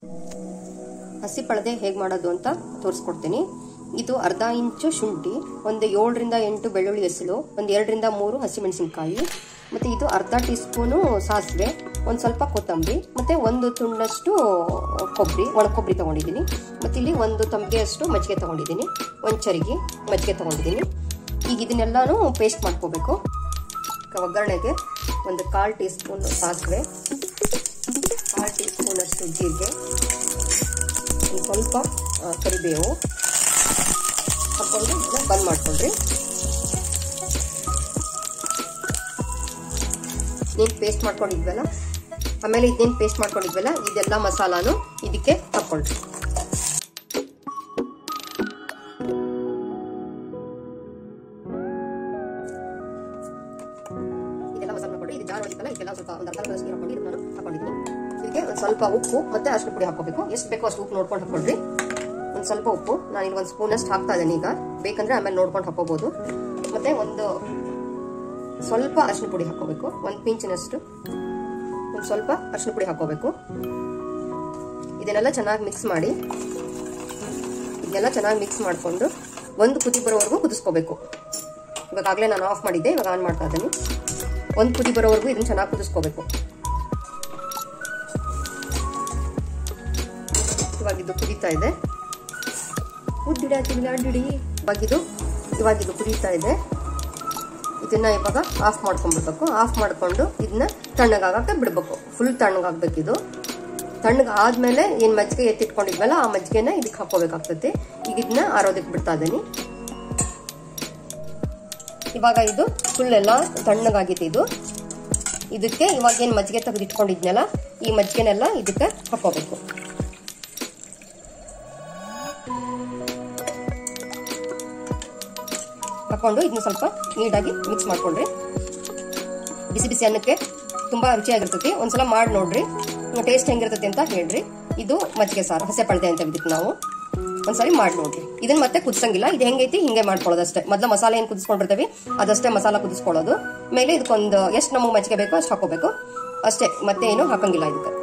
ಹಸಿ ಪಳದೆ ಹೇಗೆ ಮಾಡೋದು ಅಂತ ತೋರಿಸ್ಕೊಡ್ತೀನಿ ಇದು ಅರ್ಧ ಇಂಚು ಶುಂಠಿ ಒಂದು ಏಳರಿಂದ ಎಂಟು ಬೆಳ್ಳುಳ್ಳಿ ಹೆಸರು ಒಂದು ಎರಡರಿಂದ ಮೂರು ಹಸಿಮೆಣಸಿನ್ಕಾಯಿ ಮತ್ತು ಇದು ಅರ್ಧ ಟೀ ಸ್ಪೂನು ಸಾಸಿವೆ ಒಂದು ಸ್ವಲ್ಪ ಕೊತ್ತಂಬರಿ ಮತ್ತು ಒಂದು ತುಂಡಷ್ಟು ಕೊಬ್ಬರಿ ಒಣ ಕೊಬ್ಬರಿ ತೊಗೊಂಡಿದ್ದೀನಿ ಮತ್ತು ಇಲ್ಲಿ ಒಂದು ತಂಬಿಗೆಯಷ್ಟು ಮಜ್ಜಿಗೆ ತೊಗೊಂಡಿದ್ದೀನಿ ಒಂದು ಚರಿಗೆ ಮಜ್ಜಿಗೆ ತೊಗೊಂಡಿದ್ದೀನಿ ಈಗ ಇದನ್ನೆಲ್ಲನೂ ಪೇಸ್ಟ್ ಮಾಡ್ಕೋಬೇಕು ಒಗ್ಗರಣೆಗೆ ಒಂದು ಕಾಲು ಟೀ ಸ್ಪೂನ್ ಸಾಸಿವೆ ಕಾಲು ಟೀ ಸ್ಪೂನಷ್ಟು ಜೀರಿಗೆ ಒಂದು ಸ್ವಲ್ಪ ಕರಿಬೇವು ಹಾಕೊಂಡು ಇದನ್ನ ಬಂದ್ ಮಾಡ್ಕೊಳ್ರಿ ನೀನು ಪೇಸ್ಟ್ ಮಾಡ್ಕೊಂಡಿದ್ವಲ್ಲ ಆಮೇಲೆ ಇದೇನು ಪೇಸ್ಟ್ ಮಾಡ್ಕೊಂಡಿದ್ವಲ್ಲ ಇದೆಲ್ಲ ಮಸಾಲಾನು ಇದಕ್ಕೆ ಹಾಕೊಳ್ರಿ ಇದೆಲ್ಲ ಮಸಾಲ ಹಾಕೊಂಡ್ರಿ ಇದು ಜಾರ್ ಹೊಡಿತಲ್ಲ ಇದೆಲ್ಲ ಸ್ವಲ್ಪ ಒಂದು ಅರ್ಧ ಗ್ಲಾಸ್ ನೀರು ಹಾಕೊಂಡು ಇದನ್ನ ಹಾಕೊಂಡಿದ್ದೀನಿ ಇದಕ್ಕೆ ಒಂದು ಸ್ವಲ್ಪ ಉಪ್ಪು ಮತ್ತೆ ಅಷ್ಟು ಪುಡಿ ಹಾಕೋಬೇಕು ಎಷ್ಟು ಬೇಕೋ ಅಷ್ಟು ಉಪ್ಪು ನೋಡ್ಕೊಂಡು ಹಾಕೊಳ್ರಿ ಒಂದು ಸ್ವಲ್ಪ ಉಪ್ಪು ನಾನು ಇಲ್ಲಿ ಒಂದು ಸ್ಪೂನ್ ಅಷ್ಟು ಹಾಕ್ತಾ ಇದ್ದೇನೆ ಈಗ ಬೇಕಂದ್ರೆ ಆಮೇಲೆ ನೋಡ್ಕೊಂಡು ಹಾಕೋಬಹುದು ಮತ್ತೆ ಒಂದು ಸ್ವಲ್ಪ ಅರಿಶಿನ ಪುಡಿ ಹಾಕೋಬೇಕು ಒಂದು ಪಿಂಚಿನಷ್ಟು ಒಂದು ಸ್ವಲ್ಪ ಅರಿಶಿನ ಪುಡಿ ಹಾಕೋಬೇಕು ಇದನ್ನೆಲ್ಲ ಚೆನ್ನಾಗಿ ಮಿಕ್ಸ್ ಮಾಡಿ ಇದನ್ನೆಲ್ಲ ಚೆನ್ನಾಗಿ ಮಿಕ್ಸ್ ಮಾಡಿಕೊಂಡು ಒಂದು ಕುದಿ ಬರೋವರೆಗೂ ಕುದಿಸ್ಕೋಬೇಕು ಇವಾಗಲೇ ನಾನು ಆಫ್ ಮಾಡಿದ್ದೆ ಇವಾಗ ಆನ್ ಮಾಡ್ತಾ ಇದ್ದೀನಿ ಒಂದು ಕುದಿ ಬರೋವರೆಗೂ ಇದನ್ನ ಚೆನ್ನಾಗಿ ಕುದಿಸ್ಕೋಬೇಕು ಇವಾಗ ಇದು ಕುದೀತಾ ಇದೆ ಉದ್ದಿಡಿ ಹಾಕಿಲ್ಲ ಅಡ್ಡಿಡಿ ಇವಾಗಿದು ಇವಾಗಿದು ಕುದೀತಾ ಇದೆ ಇದನ್ನ ಇವಾಗ ಆಫ್ ಮಾಡ್ಕೊಂಡ್ಬಿಡ್ಬೇಕು ಆಫ್ ಮಾಡ್ಕೊಂಡು ಇದನ್ನ ತಣ್ಣಗಾಗಕ್ಕೆ ಬಿಡ್ಬೇಕು ಫುಲ್ ತಣ್ಣಗಾಗ್ಬೇಕು ಇದು ತಣ್ಣಗೆ ಆದ್ಮೇಲೆ ಏನ್ ಮಜ್ಜಿಗೆ ಎತ್ತಿಟ್ಕೊಂಡಿದ್ವಲ್ಲ ಆ ಮಜ್ಜಿಗೆನ ಇದಕ್ಕೆ ಹಾಕೋಬೇಕಾಗ್ತದೆ ಈಗ ಇದನ್ನ ಆರೋದಕ್ಕೆ ಬಿಡ್ತಾ ಇದ್ದೀನಿ ಇವಾಗ ಇದು ಫುಲ್ ಎಲ್ಲ ತಣ್ಣಗಾಗಿದೆ ಇದು ಇದಕ್ಕೆ ಇವಾಗ ಏನ್ ಮಜ್ಜಿಗೆ ತೆಗೆದು ಇಟ್ಕೊಂಡಿದ್ನಲ್ಲ ಈ ಮಜ್ಜಿಗೆನೆಲ್ಲ ಇದಕ್ಕೆ ಹಾಕೋಬೇಕು ಹಾಕೊಂಡು ಇದನ್ನ ಸ್ವಲ್ಪ ನೀಟಾಗಿ ಮಿಕ್ಸ್ ಮಾಡ್ಕೊಂಡ್ರಿ ಬಿಸಿ ಬಿಸಿ ಅನ್ನಕ್ಕೆ ತುಂಬಾ ರುಚಿಯಾಗಿರ್ತೈತಿ ಒಂದ್ಸಲ ಮಾಡಿ ನೋಡ್ರಿ ಟೇಸ್ಟ್ ಹೆಂಗಿರ್ತೈತಿ ಅಂತ ಹೇಳ್ರಿ ಇದು ಮಜ್ಜಿಗೆ ಸಾರು ಹಸೆ ಪಳ್ದೆ ಅಂತ ಇದಕ್ಕೆ ನಾವು ಒಂದ್ಸರಿ ಮಾಡಿ ನೋಡ್ರಿ ಇದನ್ನ ಮತ್ತೆ ಕುದಿಸಂಗಿಲ್ಲ ಇದು ಹೆಂಗೈತಿ ಹಿಂಗೆ ಮಾಡ್ಕೊಳ್ಳೋದು ಅಷ್ಟೇ ಮೊದಲ ಮಸಾಲೆ ಏನು ಕುದಿಸ್ಕೊಂಡಿರ್ತೀವಿ ಅದಷ್ಟೇ ಮಸಾಲ ಕುದಿಸ್ಕೊಳ್ಳೋದು ಮೇಲೆ ಇದಕ್ಕೊಂದು ಎಷ್ಟು ನಮಗೆ ಮಜ್ಜಿಗೆ ಬೇಕೋ ಅಷ್ಟು ಹಾಕೋಬೇಕು ಅಷ್ಟೇ ಮತ್ತೆ ಏನು ಹಾಕಂಗಿಲ್ಲ ಇದಕ್ಕೆ